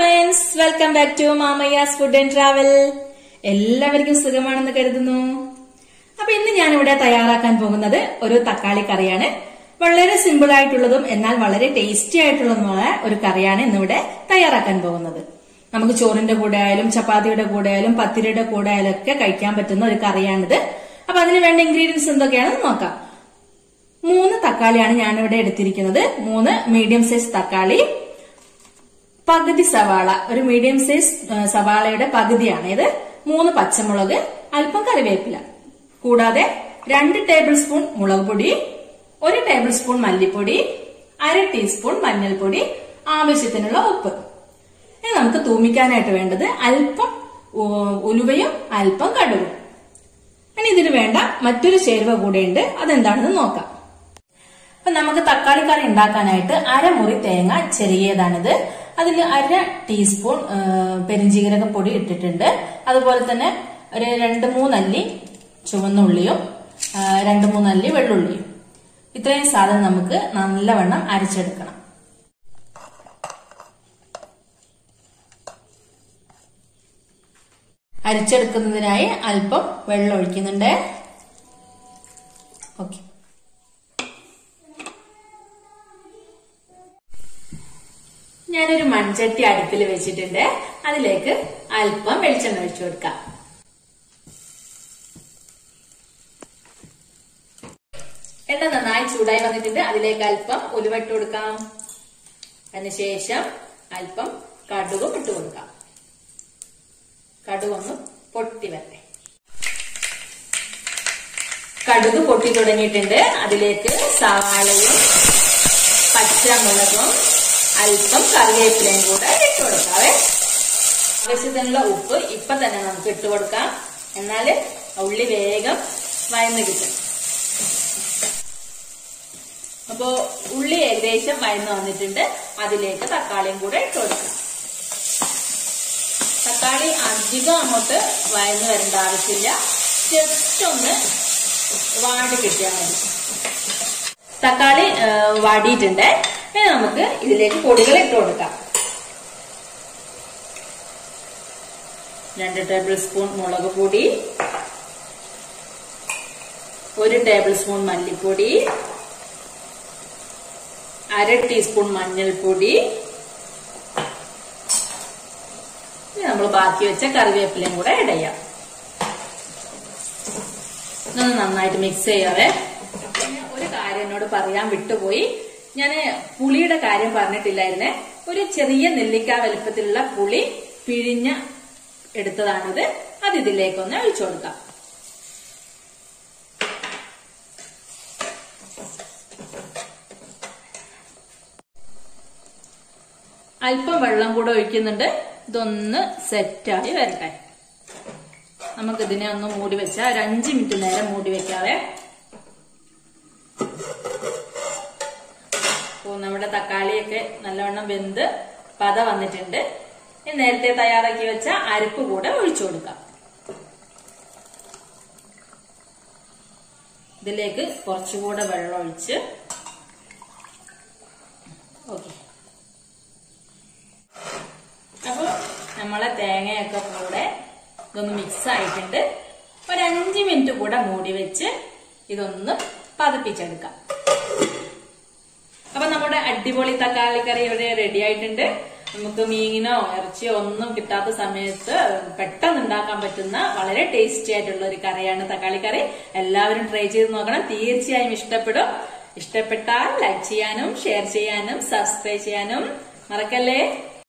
friends welcome back to Mamayya's food and travel എല്ലാവർക്കും സുഖമാണെന്ന് കരുതുന്നു അപ്പൊ ഇന്ന് ഞാൻ ഇവിടെ തയ്യാറാക്കാൻ പോകുന്നത് ഒരു തക്കാളി കറിയാണ് വളരെ സിമ്പിൾ ആയിട്ടുള്ളതും എന്നാൽ വളരെ ടേസ്റ്റി ആയിട്ടുള്ളതുമായ ഒരു കറിയാണ് ഇന്നിവിടെ തയ്യാറാക്കാൻ പോകുന്നത് നമുക്ക് ചോറിന്റെ കൂടെ ആയാലും ചപ്പാത്തിയുടെ കൂടെ ആയാലും പത്തിരിയുടെ കൂടെ ആയാലും ഒക്കെ കഴിക്കാൻ പറ്റുന്ന ഒരു കറിയാണിത് അപ്പൊ അതിന് വേണ്ട ഇൻഗ്രീഡിയൻസ് എന്തൊക്കെയാണെന്ന് നോക്കാം മൂന്ന് തക്കാളിയാണ് ഞാനിവിടെ എടുത്തിരിക്കുന്നത് മൂന്ന് മീഡിയം സൈസ് തക്കാളി പകുതി സവാള ഒരു മീഡിയം സൈസ് ആ, സവാളയുടെ പകുതിയാണ് ഇത് മൂന്ന് പച്ചമുളക് അല്പം കറിവേപ്പില കൂടാതെ രണ്ട് ടേബിൾ സ്പൂൺ മുളക് പൊടി ഒരു ടേബിൾ സ്പൂൺ മല്ലിപ്പൊടി അര ടീസ്പൂൺ മഞ്ഞൾപ്പൊടി ആവശ്യത്തിനുള്ള ഉപ്പ് ഇനി നമുക്ക് തൂമിക്കാനായിട്ട് വേണ്ടത് അല്പം ഉ- ഉലുവയും അല്പം കടുകും ഇനി ഇതിന് വേണ്ട മറ്റൊരു ചേരുവ കൂടെയുണ്ട് അതെന്താണെന്ന് നോക്കാം അപ്പൊ നമുക്ക് തക്കാളി കറി ഉണ്ടാക്കാനായിട്ട് അരമുറി തേങ്ങ ചെറിയതാണിത് അതിൽ അര ടീസ്പൂൺ ആ, പെരിഞ്ജീരക പൊടി ഇട്ടിട്ടുണ്ട് അതുപോലെ തന്നെ ഒരു രണ്ട് മൂന്നല്ലി ചുവന്നുള്ളിയും ആ, രണ്ട് മൂന്നല്ലി വെള്ളുള്ളിയും ഇത്രയും സാധനം നമുക്ക് നല്ലവണ്ണം അരച്ചെടുക്കണം അരച്ചെടുക്കുന്നതിനായി അല്പം വെള്ളം ഒഴിക്കുന്നുണ്ട് ഓക്കെ ഞാനൊരു മൺചട്ടി അടുപ്പിൽ വെച്ചിട്ടുണ്ട് അതിലേക്ക് അല്പം വെളിച്ചെണ്ണ ഒഴിച്ചു കൊടുക്കാം എണ്ണ നന്നായി ചൂടായി വന്നിട്ടുണ്ട് അതിലേക്ക് അല്പം ഉലുവ ഇട്ട് കൊടുക്കാം അതിനുശേഷം അല്പം കടുകും ഇട്ട് കൊടുക്കാം കടുകൊന്ന് പൊട്ടി വരട്ടെ കടുക് പൊട്ടി തുടങ്ങിയിട്ടുണ്ട് അതിലേക്ക് സവാളയും പച്ചമുളകും അല്പം കറിവേപ്പിലയും കൂടെ ഇട്ട് കൊടുക്കാവേ ആവശ്യത്തിനുള്ള ഉപ്പ് ഇപ്പൊ തന്നെ നമുക്ക് ഇട്ട് കൊടുക്കാം എന്നാല് ഉള്ളി വേഗം വയന്ന് കിട്ടും അപ്പോ ഉള്ളി ഏകദേശം വയന്ന് വന്നിട്ടുണ്ട് അതിലേക്ക് തക്കാളിയും കൂടെ ഇട്ട് കൊടുക്കാം തക്കാളി അധികം അങ്ങോട്ട് വയന്ന് വരേണ്ട ആവശ്യമില്ല ജസ്റ്റ് ഒന്ന് വാടി കിട്ടിയാൽ മതി തക്കാളി ആ, വാടിയിട്ടുണ്ട് ഇനി നമുക്ക് ഇതിലേക്ക് പൊടികൾ ഇട്ട് കൊടുക്കാം രണ്ട് ടേബിൾ സ്പൂൺ മുളക് പൊടി ഒരു ടേബിൾ സ്പൂൺ മല്ലിപ്പൊടി അര ടീസ്പൂൺ മഞ്ഞൾപ്പൊടി ഇനി നമ്മൾ ബാക്കി വെച്ച കറിവേപ്പിലയും കൂടെ ഇട ചെയ്യാം ഇതൊന്ന് നന്നായിട്ട് മിക്സ് ചെയ്യാവേ പിന്നെ ഒരു കാര്യം എന്നോട് പറയാൻ വിട്ടുപോയി ഞാൻ പുളിയുടെ കാര്യം പറഞ്ഞിട്ടില്ലായിരുന്നേ ഒരു ചെറിയ നെല്ലിക്ക വലുപ്പത്തിലുള്ള പുളി പിഴിഞ്ഞ എടുത്തതാണിത് അത് ഇതിലേക്കൊന്ന് ഒഴിച്ചു കൊടുക്കാം അല്പം വെള്ളം കൂടെ ഒഴിക്കുന്നുണ്ട് ഇതൊന്ന് സെറ്റായി വരട്ടെ നമുക്ക് ഇതിനെ ഒന്ന് മൂടി വെച്ചാൽ ഒരു അഞ്ച് മിനിറ്റ് നേരം മൂടി വെക്കാവേ അപ്പോ നമ്മുടെ തക്കാളിയൊക്കെ നല്ലവണ്ണം വെന്ത് പത വന്നിട്ടുണ്ട് ഇനി നേരത്തെ തയ്യാറാക്കി വെച്ച അരപ്പ് കൂടെ ഒഴിച്ചു കൊടുക്കാം ഇതിലേക്ക് കുറച്ചുകൂടെ വെള്ളം ഒഴിച്ച് ഓക്കെ അപ്പൊ നമ്മളെ തേങ്ങയൊക്കെ കൂടെ ഇതൊന്ന് മിക്സ് ആയിട്ടുണ്ട് ഒരു അഞ്ച് മിനിറ്റ് കൂടെ മൂടി വെച്ച് ഇതൊന്ന് പതപ്പിച്ചെടുക്കാം അപ്പൊ നമ്മുടെ അടിപൊളി തക്കാളി കറി ഇവിടെ റെഡി ആയിട്ടുണ്ട് നമുക്ക് മീനിനോ ഇറച്ചിയോ ഒന്നും കിട്ടാത്ത സമയത്ത് പെട്ടെന്ന് ഉണ്ടാക്കാൻ പറ്റുന്ന വളരെ ടേസ്റ്റി ആയിട്ടുള്ള ഒരു കറിയാണ് തക്കാളി കറി എല്ലാവരും ട്രൈ ചെയ്ത് നോക്കണം തീർച്ചയായും ഇഷ്ടപ്പെടും ഇഷ്ടപ്പെട്ടാൽ ലൈക്ക് ചെയ്യാനും ഷെയർ ചെയ്യാനും സബ്സ്ക്രൈബ് ചെയ്യാനും മറക്കല്ലേ